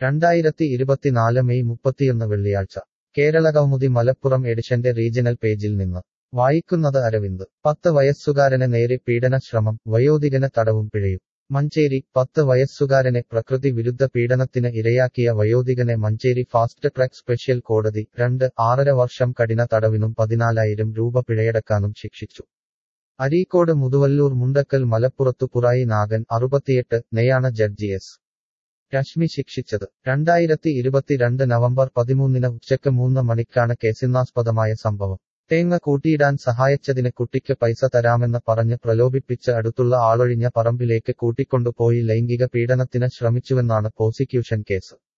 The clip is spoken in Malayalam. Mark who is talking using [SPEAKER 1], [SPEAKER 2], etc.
[SPEAKER 1] രണ്ടായിരത്തി ഇരുപത്തിനാല് മെയ് മുപ്പത്തിയൊന്ന് വെള്ളിയാഴ്ച കേരള കൗമുദി മലപ്പുറം എഡിഷന്റെ റീജിയണൽ പേജിൽ നിന്ന് വായിക്കുന്നത് അരവിന്ദ് പത്ത് വയസ്സുകാരന് നേരെ പീഡന ശ്രമം വയോധികന് തടവും പിഴയും മഞ്ചേരി പത്ത് വയസ്സുകാരനെ പ്രകൃതി വിരുദ്ധ പീഡനത്തിന് ഇരയാക്കിയ വയോധികനെ മഞ്ചേരി ഫാസ്റ്റ് ട്രാക്ക് സ്പെഷ്യൽ കോടതി രണ്ട് ആറര വർഷം കഠിന തടവിനും പതിനാലായിരം രൂപ പിഴയടക്കാനും ശിക്ഷിച്ചു അരീക്കോട് മുതുവല്ലൂർ മുണ്ടക്കൽ മലപ്പുറത്തു പുറായി നാഗൻ അറുപത്തിയെട്ട് നെയാണ് ജഡ്ജി എസ് രശ്മി ശിക്ഷിച്ചത് രണ്ടായിരത്തി ഇരുപത്തിരണ്ട് നവംബർ പതിമൂന്നിന് ഉച്ചയ്ക്ക് മൂന്ന് മണിക്കാണ് കേസിനാസ്പദമായ സംഭവം തേങ്ങ കൂട്ടിയിടാൻ സഹായിച്ചതിന് കുട്ടിക്ക് പൈസ തരാമെന്ന് പറഞ്ഞ് പ്രലോഭിപ്പിച്ച് അടുത്തുള്ള ആളൊഴിഞ്ഞ പറമ്പിലേക്ക് കൂട്ടിക്കൊണ്ടുപോയി ലൈംഗിക പീഡനത്തിന് ശ്രമിച്ചുവെന്നാണ് പ്രോസിക്യൂഷൻ കേസ്